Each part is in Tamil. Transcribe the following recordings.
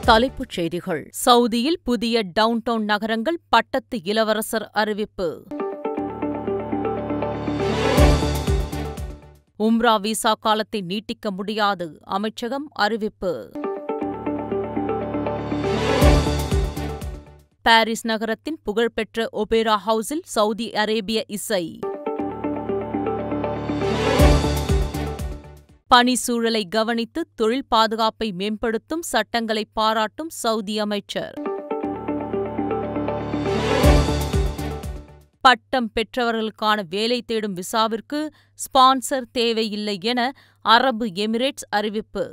தலைப்புச் செய்திகள் சவுதியில் புதிய டவுன்டவுன் நகரங்கள் பட்டத்து இளவரசர் அறிவிப்பு உம்ரா விசா காலத்தை நீட்டிக்க முடியாது அமைச்சகம் அறிவிப்பு பாரிஸ் நகரத்தின் புகழ்பெற்ற ஒபேரா ஹவுஸில் சவுதி அரேபிய இசை பணி சூழலை கவனித்து தொழில் பாதுகாப்பை மேம்படுத்தும் சட்டங்களை பாராட்டும் சவுதி அமைச்சர் பட்டம் பெற்றவர்களுக்கான வேலை தேடும் விசாவிற்கு ஸ்பான்சர் தேவையில்லை என அரபு எமிரேட்ஸ் அறிவிப்பு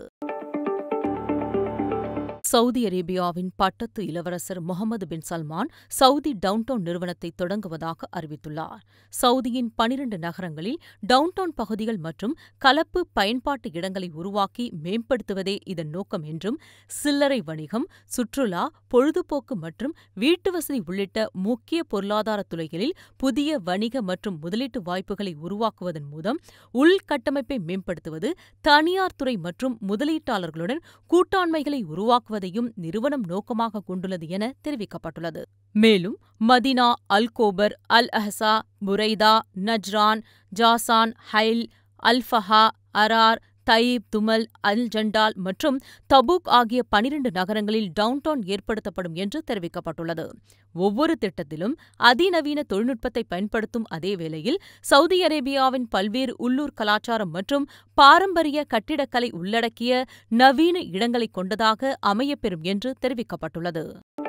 சவுதி அரேபியாவின் பட்டத்து இளவரசர் Muhammad bin Salman Saudi downtown நிறுவனத்தை தொடங்குவதாக அறிவித்துள்ளார் சவுதியின் பனிரண்டு நகரங்களில் டவுன்டவுன் பகுதிகள் மற்றும் கலப்பு பயன்பாட்டு இடங்களை உருவாக்கி மேம்படுத்துவதே இதன் நோக்கம் என்றும் சில்லறை வணிகம் சுற்றுலா பொழுதுபோக்கு மற்றும் வீட்டுவசதி உள்ளிட்ட முக்கிய பொருளாதார துறைகளில் புதிய வணிக மற்றும் முதலீட்டு வாய்ப்புகளை உருவாக்குவதன் மூலம் உள்கட்டமைப்பை மேம்படுத்துவது தனியார் துறை மற்றும் முதலீட்டாளர்களுடன் கூட்டாண்மைகளை உருவாக்குவது வதையும் நிறுவனம் நோக்கமாக கொண்டுள்ளது என தெரிவிக்கப்பட்டுள்ளது மேலும் Medina Al Khobar Al Ahsa Buraidah Najran Jazan Hail Al Baha Arar Taif Dumat Al Jandal மற்றும் தபூக் ஆகிய பனிரண்டு நகரங்களில் டவுன்டவுன் ஏற்படுத்தப்படும் என்று தெரிவிக்கப்பட்டுள்ளது ஒவ்வொரு திட்டத்திலும் அதிநவீன தொழில்நுட்பத்தை பயன்படுத்தும் அதே வேளையில் சவுதி அரேபியாவின் பல்வேறு உள்ளூர் கலாச்சாரம் மற்றும் பாரம்பரிய கட்டிடக்கலை உள்ளடக்கிய நவீன இடங்களை கொண்டதாக அமையப்பெறும் என்று தெரிவிக்கப்பட்டுள்ளது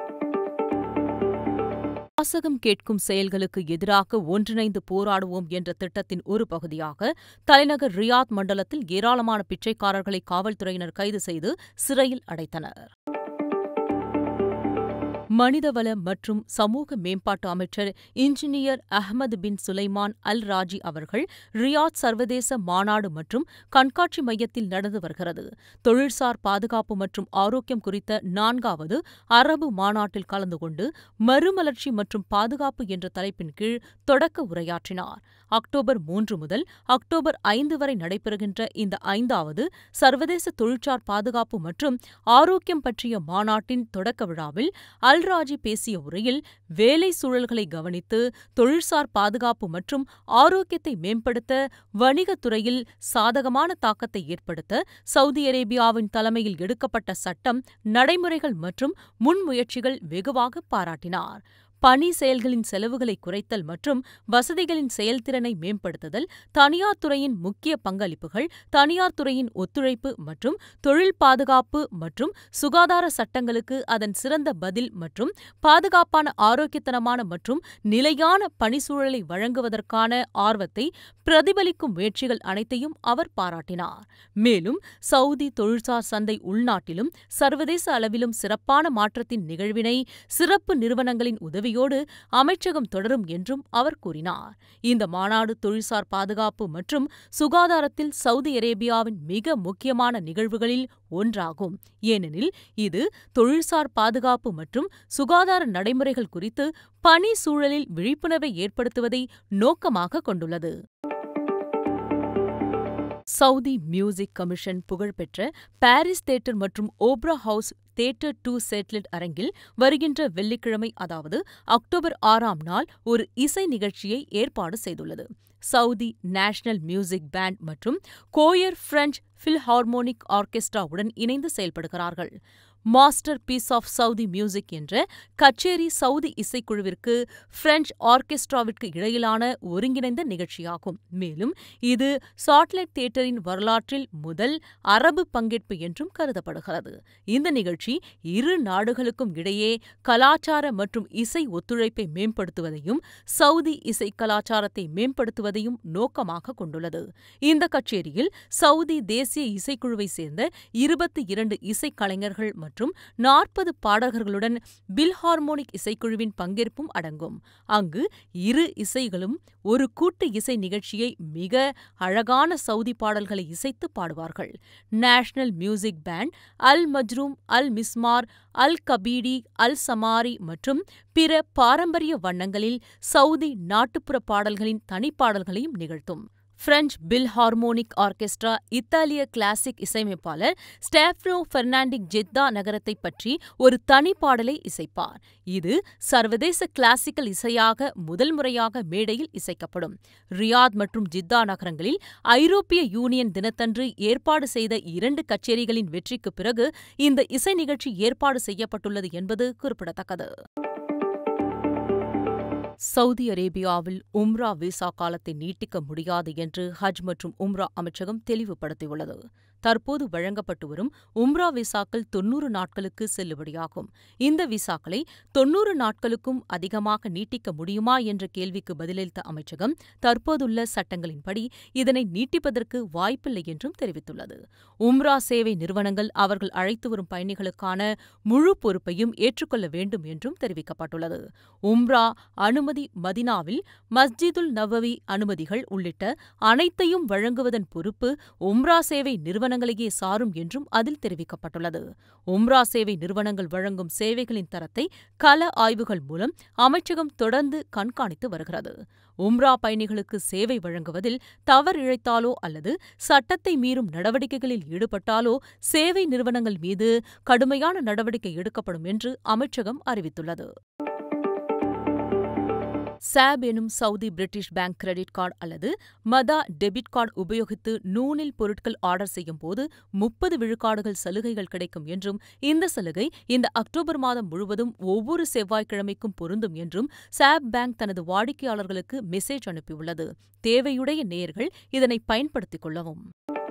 வாசகம் கேட்கும் செயல்களுக்கு எதிராக ஒன்றிணைந்து போராடுவோம் என்ற திட்டத்தின் ஒரு பகுதியாக தலைநகர் ரியாத் மண்டலத்தில் ஏராளமான பிச்சைக்காரர்களை காவல்துறையினர் கைது செய்து சிறையில் அடைத்தனர் மனிதவள மற்றும் சமூக மேம்பாட்டு அமைச்சர் engineer Ahmed bin Sulaiman Al Rajhi அவர்கள் ரியாத் சர்வதேச மாநாடு மற்றும் கண்காட்சி மையத்தில் நடந்து வருகிறது தொழில்சார் பாதுகாப்பு மற்றும் ஆரோக்கியம் குறித்த நான்காவது அரபு மாநாட்டில் கலந்து கொண்டு மறுமலர்ச்சி மற்றும் பாதுகாப்பு என்ற தலைப்பின் கீழ் தொடக்க உரையாற்றினார் அக்டோபர் மூன்று முதல் அக்டோபர் ஐந்து வரை நடைபெறுகின்ற இந்த ஐந்தாவது சர்வதேச தொழிற்சார் பாதுகாப்பு மற்றும் ஆரோக்கியம் பற்றிய மாநாட்டின் தொடக்க விழாவில் அல் அல்ராஜி பேசிய உரையில் வேலை சூழல்களை கவனித்து தொழில்சார் பாதுகாப்பு மற்றும் ஆரோக்கியத்தை மேம்படுத்த வணிகத் துறையில் சாதகமான தாக்கத்தை ஏற்படுத்த சவுதி அரேபியாவின் தலைமையில் எடுக்கப்பட்ட சட்டம் நடைமுறைகள் மற்றும் முன்முயற்சிகள் வெகுவாக பாராட்டினார் பணி செயல்களின் செலவுகளை குறைத்தல் மற்றும் வசதிகளின் செயல்திறனை மேம்படுத்துதல் தனியார் துறையின் முக்கிய பங்களிப்புகள் தனியார் துறையின் ஒத்துழைப்பு மற்றும் தொழில் பாதுகாப்பு மற்றும் சுகாதார சட்டங்களுக்கு அதன் சிறந்த பதில் மற்றும் பாதுகாப்பான ஆரோக்கியத்தனமான மற்றும் நிலையான பணிச்சூழலை வழங்குவதற்கான ஆர்வத்தை பிரதிபலிக்கும் முயற்சிகள் அனைத்தையும் அவர் பாராட்டினார் மேலும் சவுதி தொழில்சார் சந்தை உள்நாட்டிலும் சர்வதேச அளவிலும் சிறப்பான மாற்றத்தின் நிகழ்வினை சிறப்பு நிறுவனங்களின் உதவி உதவியோடு அமைச்சகம் தொடரும் என்றும் அவர் கூறினார் இந்த மாநாடு தொழில்சார் பாதுகாப்பு மற்றும் சுகாதாரத்தில் சவுதி அரேபியாவின் மிக முக்கியமான நிகழ்வுகளில் ஒன்றாகும் ஏனெனில் இது தொழில்சார் பாதுகாப்பு மற்றும் சுகாதார நடைமுறைகள் குறித்து பணி சூழலில் விழிப்புணர்வை ஏற்படுத்துவதை நோக்கமாக கொண்டுள்ளது சவுதி மியூசிக் கமிஷன் புகழ்பெற்ற பாரிஸ் தேட்டர் மற்றும் opera house theatre du Chatelet அரங்கில் வருகின்ற வெள்ளிக்கிழமை அதாவது அக்டோபர் ஆறாம் நாள் ஒரு இசை நிகழ்ச்சியை ஏற்பாடு செய்துள்ளது சவுதி நேஷனல் மியூசிக் பேண்ட் மற்றும் கோயர் பிரெஞ்ச் பில்ஹார்மோனிக் ஆர்கெஸ்ட்ராவுடன் இணைந்து செயல்படுகிறார்கள் masterpiece of Saudi music என்ற கச்சேரி சவுதி இசைக்குழுவிற்கு பிரெஞ்ச் ஆர்கெஸ்ட்ராவிற்கு இடையிலான ஒருங்கிணைந்த நிகழ்ச்சியாகும் மேலும் இது சாட்லைட் தியேட்டரின் வரலாற்றில் முதல் அரபு பங்கேற்பு என்றும் கருதப்படுகிறது இந்த நிகழ்ச்சி இரு நாடுகளுக்கும் இடையே கலாச்சார மற்றும் இசை ஒத்துழைப்பை மேம்படுத்துவதையும் சவுதி இசை கலாச்சாரத்தை மேம்படுத்துவதையும் நோக்கமாக கொண்டுள்ளது இந்த கச்சேரியில் சவுதி தேசிய இசைக்குழுவை சேர்ந்த இருபத்தி இரண்டு இசைக்கலைஞர்கள் மற்றும் நாற்பது பாடகர்களுடன் பில்ஹார்மோனிக் இசைக்குழுவின் பங்கேற்பும் அடங்கும் அங்கு இரு இசைகளும் ஒரு கூட்டு இசை நிகழ்ச்சியை மிக அழகான சவுதி பாடல்களை இசைத்து பாடுவார்கள் national music band Al Majroum Al Mizmar Al Khabiti Al Samari மற்றும் பிற பாரம்பரிய வண்ணங்களில் சவுதி நாட்டுப்புற பாடல்களின் தனிப்பாடல்களையும் நிகழ்த்தும் பிரெஞ்ச் பில்ஹார்மோனிக் ஆர்கெஸ்ட்ரா இத்தாலிய கிளாசிக் இசையமைப்பாளர் ஸ்டேஃப்னோ பெர்னாண்டிக் ஜெத்தா நகரத்தைப் பற்றி ஒரு தனி பாடலை இசைப்பார் இது சர்வதேச கிளாசிக்கல் இசையாக முதல் முறையாக மேடையில் இசைக்கப்படும் ரியாத் மற்றும் ஜித்தா நகரங்களில் ஐரோப்பிய யூனியன் தினத்தன்று ஏற்பாடு செய்த இரண்டு கச்சேரிகளின் வெற்றிக்குப் பிறகு இந்த இசை நிகழ்ச்சி ஏற்பாடு செய்யப்பட்டுள்ளது என்பது குறிப்பிடத்தக்கது சவுதி அரேபியாவில் உம்ரா விசா காலத்தை நீட்டிக்க முடியாது என்று ஹஜ் மற்றும் உம்ரா அமைச்சகம் தெளிவுபடுத்தியுள்ளது தற்போது வழங்கப்பட்டு வரும் உம்ரா விசாக்கள் தொன்னூறு நாட்களுக்கு செல்லுபடியாகும் இந்த விசாக்களை தொன்னூறு நாட்களுக்கும் அதிகமாக நீட்டிக்க முடியுமா என்ற கேள்விக்கு பதிலளித்த அமைச்சகம் தற்போதுள்ள சட்டங்களின்படி இதனை நீட்டிப்பதற்கு வாய்ப்பில்லை என்றும் தெரிவித்துள்ளது உம்ரா சேவை நிறுவனங்கள் அவர்கள் அழைத்து வரும் பயணிகளுக்கான முழு பொறுப்பையும் ஏற்றுக்கொள்ள வேண்டும் என்றும் தெரிவிக்கப்பட்டுள்ளது உம்ரா அனுமதி மதினாவில் மஸ்ஜிதுல் நவவி அனுமதிகள் உள்ளிட்ட அனைத்தையும் வழங்குவதன் பொறுப்பு உம்ரா சேவை நிறுவனங்களையே சாரும் என்றும் அதில் தெரிவிக்கப்பட்டுள்ளது உம்ரா சேவை நிறுவனங்கள் வழங்கும் சேவைகளின் தரத்தை கள ஆய்வுகள் மூலம் அமைச்சகம் தொடர்ந்து கண்காணித்து வருகிறது உம்ரா பயணிகளுக்கு சேவை வழங்குவதில் தவறிழைத்தாலோ அல்லது சட்டத்தை மீறும் நடவடிக்கைகளில் ஈடுபட்டாலோ சேவை நிறுவனங்கள் மீது கடுமையான நடவடிக்கை எடுக்கப்படும் என்று அமைச்சகம் அறிவித்துள்ளது சாப் எனும் Saudi British bank credit card அல்லது மதா டெபிட் கார்டு உபயோகித்து நூனில் பொருட்கள் ஆர்டர் செய்யும் போது முப்பது விழுக்காடுகள் சலுகைகள் கிடைக்கும் என்றும் இந்த சலுகை இந்த அக்டோபர் மாதம் முழுவதும் ஒவ்வொரு செவ்வாய்க்கிழமைக்கும் பொருந்தும் என்றும் சாப் பேங்க் தனது வாடிக்கையாளர்களுக்கு மெசேஜ் அனுப்பியுள்ளது தேவையுடைய நேயர்கள் இதனை பயன்படுத்திக் கொள்ளவும்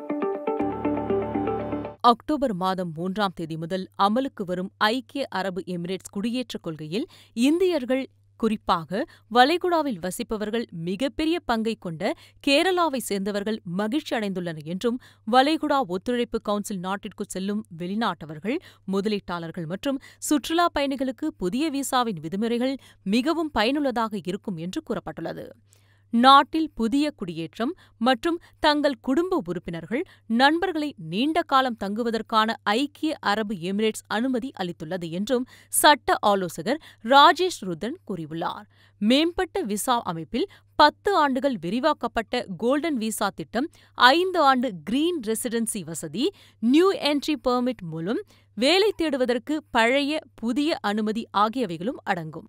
அக்டோபர் மாதம் மூன்றாம் தேதி முதல் அமலுக்கு வரும் ஐக்கிய அரபு எமிரேட்ஸ் குடியேற்றக் கொள்கையில் இந்தியர்கள் குறிப்பாக வளைகுடாவில் வசிப்பவர்கள் மிகப்பெரிய பங்கை கொண்ட கேரளாவை சேர்ந்தவர்கள் மகிழ்ச்சி அடைந்துள்ளனர் என்றும் வளைகுடா ஒத்துழைப்பு கவுன்சில் நாட்டிற்கு செல்லும் வெளிநாட்டவர்கள் முதலீட்டாளர்கள் மற்றும் சுற்றுலா பயணிகளுக்கு புதிய விசாவின் விதிமுறைகள் மிகவும் பயனுள்ளதாக இருக்கும் என்று கூறப்பட்டுள்ளது நாட்டில் புதிய குடியேற்றம் மற்றும் தங்கள் குடும்ப உறுப்பினர்கள் நண்பர்களை நீண்ட காலம் தங்குவதற்கான ஐக்கிய அரபு எமிரேட்ஸ் அனுமதி அளித்துள்ளது என்றும் சட்ட ஆலோசகர் ராஜேஷ் ருதன் கூறியுள்ளார் மேம்பட்ட விசா அமைப்பில் பத்து ஆண்டுகள் விரிவாக்கப்பட்ட கோல்டன் விசா திட்டம் ஐந்து ஆண்டு கிரீன் ரெசிடென்சி வசதி நியூ என்ட்ரி பெர்மிட் மூலம் வேலை தேடுவதற்கு பழைய புதிய அனுமதி ஆகியவைகளும் அடங்கும்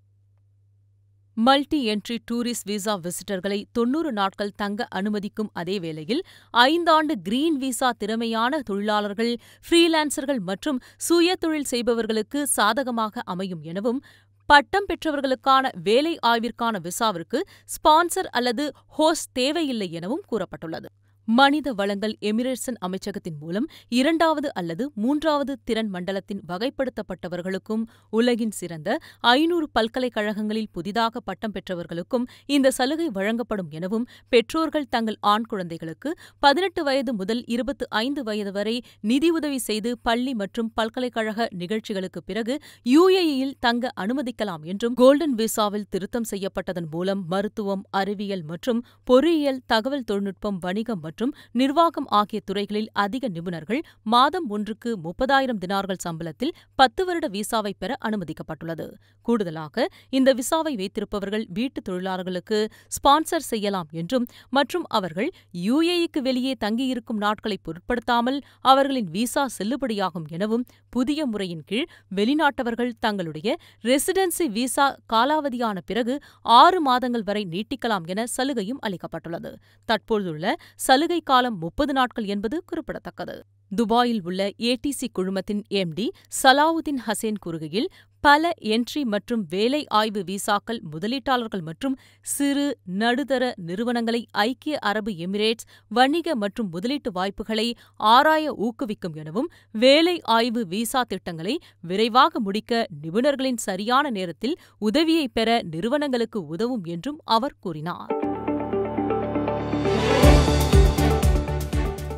மல்டி என்ட்ரி டூரிஸ்ட் விசா விசிட்டர்களை தொன்னூறு நாட்கள் தங்க அனுமதிக்கும் அதே வேளையில் ஐந்தாண்டு கிரீன் விசா திறமையான தொழிலாளர்கள் ஃப்ரீலான்சர்கள் மற்றும் சுய தொழில் செய்பவர்களுக்கு சாதகமாக அமையும் எனவும் பட்டம் பெற்றவர்களுக்கான வேலை ஆய்விற்கான விசாவிற்கு ஸ்பான்சர் அல்லது ஹோஸ்ட் தேவையில்லை எனவும் கூறப்பட்டுள்ளது மனித வளங்கள் எமிரேட்சன் அமைச்சகத்தின் மூலம் இரண்டாவது அல்லது மூன்றாவது திறன் மண்டலத்தின் வகைப்படுத்தப்பட்டவர்களுக்கும் உலகின் சிறந்த ஐநூறு பல்கலைக்கழகங்களில் புதிதாக பட்டம் பெற்றவர்களுக்கும் இந்த சலுகை வழங்கப்படும் எனவும் பெற்றோர்கள் தங்கள் ஆண் குழந்தைகளுக்கு பதினெட்டு வயது முதல் இருபத்து ஐந்து வயது வரை நிதியுதவி செய்து பள்ளி மற்றும் பல்கலைக்கழக நிகழ்ச்சிகளுக்கு பிறகு யுஏஇயில் தங்க அனுமதிக்கலாம் என்றும் கோல்டன் விசாவில் திருத்தம் செய்யப்பட்டதன் மூலம் மருத்துவம் அறிவியல் மற்றும் பொறியியல் தகவல் தொழில்நுட்பம் வணிகம் மற்றும் நிர்வாகம் ஆகிய துறைகளில் அதிக நிபுணர்கள் மாதம் ஒன்றுக்கு முப்பதாயிரம் தினார்கள் சம்பளத்தில் பத்து வருட விசாவை பெற அனுமதிக்கப்பட்டுள்ளது கூடுதலாக இந்த விசாவை வைத்திருப்பவர்கள் வீட்டுத் தொழிலாளர்களுக்கு ஸ்பான்சர் செய்யலாம் என்றும் மற்றும் அவர்கள் யுஏஇக்கு வெளியே தங்கியிருக்கும் நாட்களை பொருட்படுத்தாமல் அவர்களின் விசா செல்லுபடியாகும் எனவும் புதிய முறையின் கீழ் வெளிநாட்டவர்கள் தங்களுடைய ரெசிடென்சி விசா காலாவதியான பிறகு ஆறு மாதங்கள் வரை நீட்டிக்கலாம் என சலுகையும் அளிக்கப்பட்டுள்ளது தற்போதுள்ள சலுகை காலம் முப்பது நாட்கள் என்பது குறிப்பிடத்தக்கது துபாயில் உள்ள ஏடிசி குழுமத்தின் எம்டி சலாவுதீன் ஹசேன் கூறுகையில் பல என்ட்ரி மற்றும் வேலை ஆய்வு விசாக்கள் முதலீட்டாளர்கள் மற்றும் சிறு நடுத்தர நிறுவனங்களை ஐக்கிய அரபு எமிரேட்ஸ் வணிக மற்றும் முதலீட்டு வாய்ப்புகளை ஆராய ஊக்குவிக்கும் எனவும் வேலை ஆய்வு விசா திட்டங்களை விரைவாக முடிக்க நிபுணர்களின் சரியான நேரத்தில் உதவியை பெற நிறுவனங்களுக்கு உதவும் என்றும் அவர் கூறினார்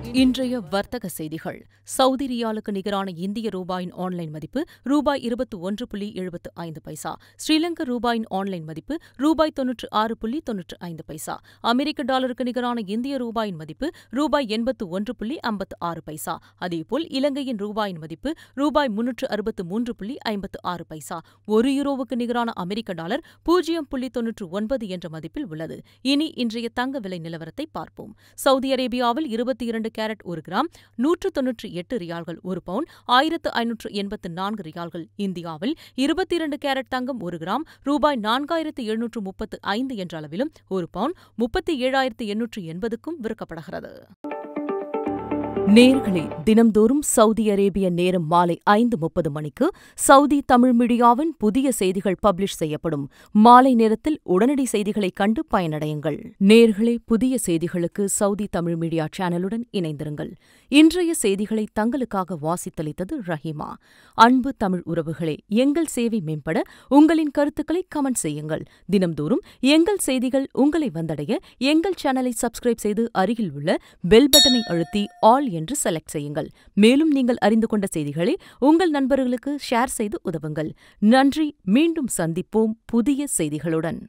இன்றைய வர்த்தக செய்திகள் சவுதி ரியாலுக்கு நிகரான இந்திய ரூபாயின் ஆன்லைன் மதிப்பு ரூபாய் இருபத்தி ஒன்று புள்ளி எழுபத்து ஐந்து பைசா ஸ்ரீலங்கா ரூபாயின் ஆன்லைன் மதிப்பு ரூபாய் தொன்னூற்று ஆறு புள்ளி தொன்னூற்று ஐந்து பைசா அமெரிக்க டாலருக்கு நிகரான இந்திய ரூபாயின் மதிப்பு ரூபாய் எண்பத்து ஒன்று புள்ளி ஐம்பத்து ஆறு பைசா அதேபோல் இலங்கையின் ரூபாயின் மதிப்பு ரூபாய் முன்னூற்று அறுபத்து மூன்று புள்ளி ஐம்பத்து ஆறு பைசா ஒரு யூரோவுக்கு நிகரான அமெரிக்க டாலர் பூஜ்ஜியம் புள்ளி தொன்னூற்று ஒன்பது என்ற மதிப்பில் உள்ளது இனி இன்றைய தங்க விலை நிலவரத்தை பார்ப்போம் சவுதி அரேபியாவில் இருபத்தி இரண்டு கேரட் ஒரு கிராம் நூற்று தொன்னூற்றி எட்டு ரியால்கள் ஒரு பவுன் ஆயிரத்து ஐநூற்று எண்பத்து நான்கு ரியால்கள் இந்தியாவில் இருபத்தி இரண்டு கேரட் தங்கம் ஒரு கிராம் ரூபாய் நான்காயிரத்து எழுநூற்று முப்பத்து ஐந்து என்ற அளவிலும் ஒரு பவுன் முப்பத்தி ஏழாயிரத்து எண்ணூற்று எண்பதுக்கும் விற்கப்படுகிறது நேர்களே தினம்தோறும் சவுதி அரேபிய நேரம் மாலை ஐந்து முப்பது மணிக்கு சவுதி தமிழ் மீடியாவின் புதிய செய்திகள் பப்ளிஷ் செய்யப்படும் மாலை நேரத்தில் உடனடி செய்திகளை கண்டு பயனடையுங்கள் நேர்களே புதிய செய்திகளுக்கு சவுதி தமிழ் மீடியா சேனலுடன் இணைந்திருங்கள் இன்றைய செய்திகளை தங்களுக்காக வாசித்தளித்தது ரஹீமா அன்பு தமிழ் உறவுகளே எங்கள் சேவை மேம்பட உங்களின் கருத்துக்களை கமெண்ட் செய்யுங்கள் தினம்தோறும் எங்கள் செய்திகள் உங்களை வந்தடைய எங்கள் சேனலை சப்ஸ்கிரைப் செய்து அருகில் உள்ள பெல் பட்டனை அழுத்தி ஆல் என்று செலக்ட் செய்யுங்கள் மேலும் நீங்கள் அறிந்து கொண்ட செய்திகளை உங்கள் நண்பர்களுக்கு ஷேர் செய்து உதவுங்கள் நன்றி மீண்டும் சந்திப்போம் புதிய செய்திகளுடன்